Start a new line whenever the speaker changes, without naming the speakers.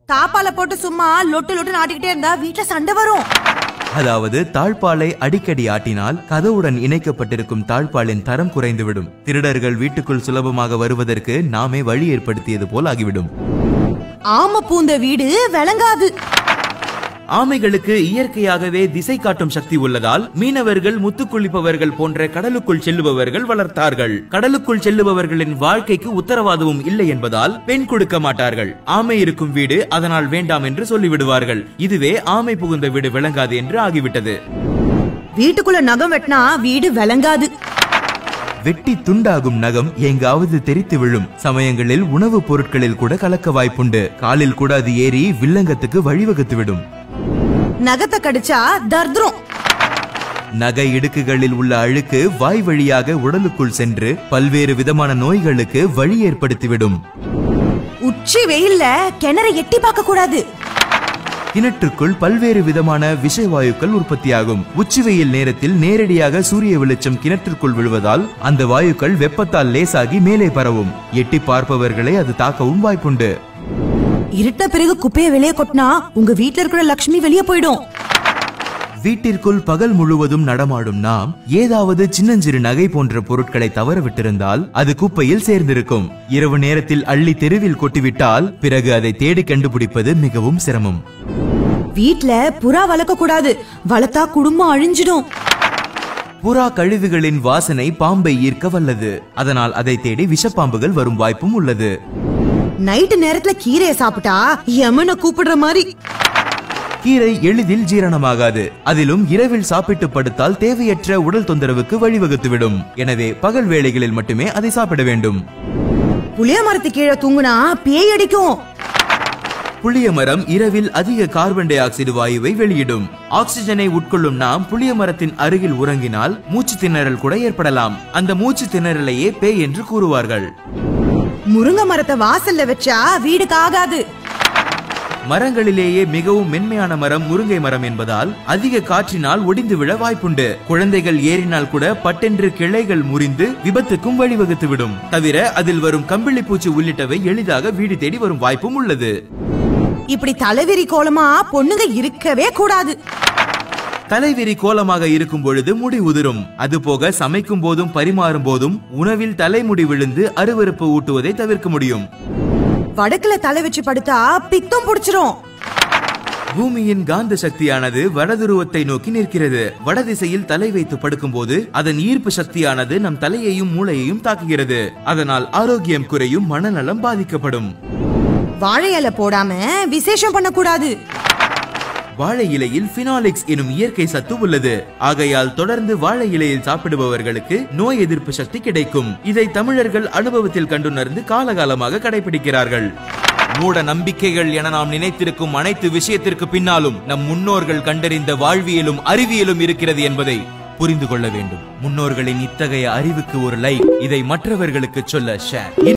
தாப்பால போட்டு சும்மா லொட்டு லொட்டு ஆட்டிக்கிட்டே இருந்தா வீட்ல சண்டை வரும்
அதாவது தாழ்பாலை அடிக்கடி ஆட்டினால் கதவுடன் இணைக்கப்பட்டிருக்கும் தாழ்பாலின் தரம் குறைந்துவிடும் திருடர்கள் வீட்டுக்குள் சுலபமாக வருவதற்கு நாமே வழி ஏற்படுத்தியது போல் ஆகிவிடும்
ஆம பூந்த வீடு விளங்காது
ஆமைகளுக்கு இயற்கையாகவே திசை காட்டும் சக்தி உள்ளதால் மீனவர்கள் முத்துக்குளிப்பவர்கள் போன்ற கடலுக்குள் செல்லுபவர்கள் வளர்த்தார்கள் கடலுக்குள் செல்லுபவர்களின் வாழ்க்கைக்கு உத்தரவாதமும் இல்லை என்பதால் பெண் கொடுக்க மாட்டார்கள் ஆமை இருக்கும் வீடு அதனால் வேண்டாம் என்று சொல்லிவிடுவார்கள் இதுவே ஆமை புகுந்த வீடு விளங்காது என்று ஆகிவிட்டது
வீட்டுக்குள்ள நகம் வெட்டினா வீடு விளங்காது
வெட்டி துண்டாகும் நகம் எங்காவது தெரித்து விழும் சமயங்களில் உணவுப் பொருட்களில் கூட கலக்க வாய்ப்புண்டு காலில் கூட அது ஏறி வில்லங்கத்துக்கு வழிவகுத்துவிடும்
நகத்தை கடிச்சா தர்திரம்
நகை இடுக்குகளில் உள்ள அழுக்கு வாய் வழியாக உடலுக்குள் சென்று பல்வேறு விதமான நோய்களுக்கு வழி ஏற்படுத்திவிடும்
உச்சி வெயில்ல கிணற எட்டி பார்க்க கூடாது
கிணற்றுக்குள் பல்வேறு விதமான விஷவாயுக்கள் உற்பத்தியாகும் உச்சி வெயில் நேரத்தில் நேரடியாக சூரிய வெளிச்சம் கிணற்றுக்குள் விழுவதால் அந்த வாயுக்கள் வெப்பத்தால் லேசாகி மேலே பரவும் எட்டி பார்ப்பவர்களை அது தாக்கவும் வாய்ப்புண்டு
இருட்ட பிறகு குப்பையை வெளியே கொட்டினா உங்க வீட்ல இருக்கிற லக்ஷ்மி வெளியே போயிடும்
வீட்டிற்குள் பகல் முழுவதும் நடமாடும் நாம் ஏதாவது சின்னஞ்சிறு நகை போன்ற பொருட்களை தவற விட்டிருந்தால் அது குப்பையில் சேர்ந்திருக்கும் இரவு நேரத்தில் அள்ளி தெருவில் கொட்டிவிட்டால் பிறகு அதை தேடி கண்டுபிடிப்பது மிகவும் சிரமம்
வீட்ல புறா வளர்க்க கூடாது வளர்த்தா குடும்பம் அழிஞ்சிடும்
புறா கழிவுகளின் வாசனை பாம்பை ஈர்க்க வல்லது அதனால் அதை தேடி விஷப்பாம்புகள் வரும் வாய்ப்பும் உள்ளது
நைட்டு நேரத்துல கீரையை சாப்பிட்டா யமனை கூப்பிடுற மாதிரி
கீரை எளிதில் ஜீரணமாகாது அதிலும் இரவில் சாப்பிட்டு படுத்தால் தேவையற்ற உடல் தொந்தரவுக்கு வழிவகுத்துவிடும் எனவே பகல் வேளைகளில் மட்டுமே அதை சாப்பிட வேண்டும்
புளிய மரத்து கீழே தூங்குனா பேய் அடிக்கும்
புளிய மரம் இரவில் அதிக கார்பன் டை ஆக்சைடு வாயுவை வெளியிடும் ஆக்சிஜனை உட்கொள்ளும் நாம் புளிய மரத்தின் அருகில் உறங்கினால் மூச்சு திணறல் கூட ஏற்படலாம் அந்த மூச்சு திணறலையே பேய் என்று கூறுவார்கள்
முருங்கை மரத்தை வாசல்ல வச்சா வீடுக்கு ஆகாது
மரங்களிலேயே மிகவும் மென்மையான மரம் முருங்கை மரம் என்பதால் அதிக காற்றினால் ஒடிந்து விழ வாய்ப்புண்டு குழந்தைகள் ஏறினால் கூட பட்டென்று கிளைகள் முறிந்து விபத்துக்கும் வழிவகுத்துவிடும் தவிர அதில் வரும் கம்பிளி பூச்சி உள்ளிட்டவை எளிதாக வீடு தேடி வரும் வாய்ப்பும் உள்ளது
இப்படி தலைவிரி கோலமா பொண்ணுங்க இருக்கவே கூடாது
தலைவிரி கோலமாக இருக்கும் பொழுது முடி உதிரும் அதுபோக சமைக்கும் போதும் பரிமாறும் போதும் உணவில் தலைமுடி விழுந்து அருவருப்பு ஊட்டுவதை தவிர்க்க முடியும்
வடக்குல தலை வச்சு படுத்தா பித்தம் புடிச்சிரும்
பூமியின் காந்த சக்தியானது வடதுருவத்தை நோக்கி நிற்கிறது வடதிசையில் தலை வைத்து படுக்கும்போது அதன் ஈர்ப்பு சக்தியானது நம் தலையையும் மூளையையும் தாக்குகிறது அதனால் ஆரோக்கியம் குறையும் மனநலம் பாதிக்கப்படும்
வாழை இலை போடாம விசேஷம் பண்ணக்கூடாது
வாழை இலையில் பினாலிக்ஸ் எனும் இயற்கை சத்து உள்ளது ஆகையால் தொடர்ந்து வாழை இலையில் சாப்பிடுபவர்களுக்கு நோய் எதிர்ப்பு சக்தி கிடைக்கும் இதை தமிழர்கள் அனுபவத்தில் கண்டுணர்ந்து காலகாலமாக கடைபிடிக்கிறார்கள் மூட நம்பிக்கைகள் என நாம் நினைத்திருக்கும் அனைத்து விஷயத்திற்கு பின்னாலும் நம் முன்னோர்கள் கண்டறிந்த வாழ்வியலும் அறிவியலும் இருக்கிறது என்பதை புரிந்து கொள்ள வேண்டும் முன்னோர்களின் இத்தகைய அறிவுக்கு ஒரு லைக் இதை மற்றவர்களுக்கு சொல்ல ஷேர்